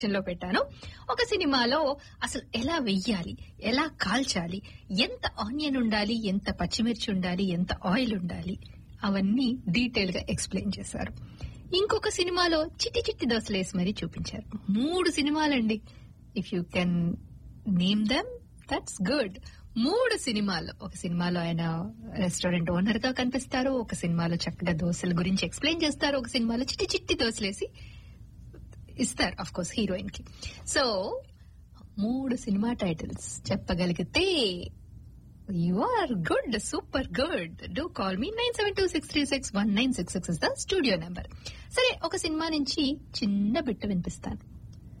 లో పెట్టాను ఒక సినిమాలో అసలు ఎలా వెయ్యాలి ఎలా కాల్చాలి ఎంత ఆనియన్ ఉండాలి ఎంత పచ్చిమిర్చి ఉండాలి ఎంత ఆయిల్ ఉండాలి అవన్నీ డీటెయిల్ గా ఎక్స్ప్లెయిన్ చేశారు ఇంకొక సినిమాలో చిట్టి చిట్టి దోశలు వేసి మరీ చూపించారు మూడు సినిమాలండి if you can name them that's good మూడు సినిమాలు ఒక సినిమాలో ఆయన రెస్టారెంట్ ఓనర్ గా కనిపిస్తారు ఒక సినిమాలో చక్కగా దోశల గురించి ఎక్స్ప్లెయిన్ చేస్తారు ఒక సినిమాలో చిట్టి చిట్టి దోశలేసి ఇస్తారు అఫ్ కోర్స్ హీరోయిన్ కి సో మూడు సినిమా టైటిల్స్ చెప్పగలిగితే you are good super good do call me nine seven two six three six one nine six six is the studio number సరే ఒక సినిమా నుంచి చిన్న బిట్టు వినిపిస్తాను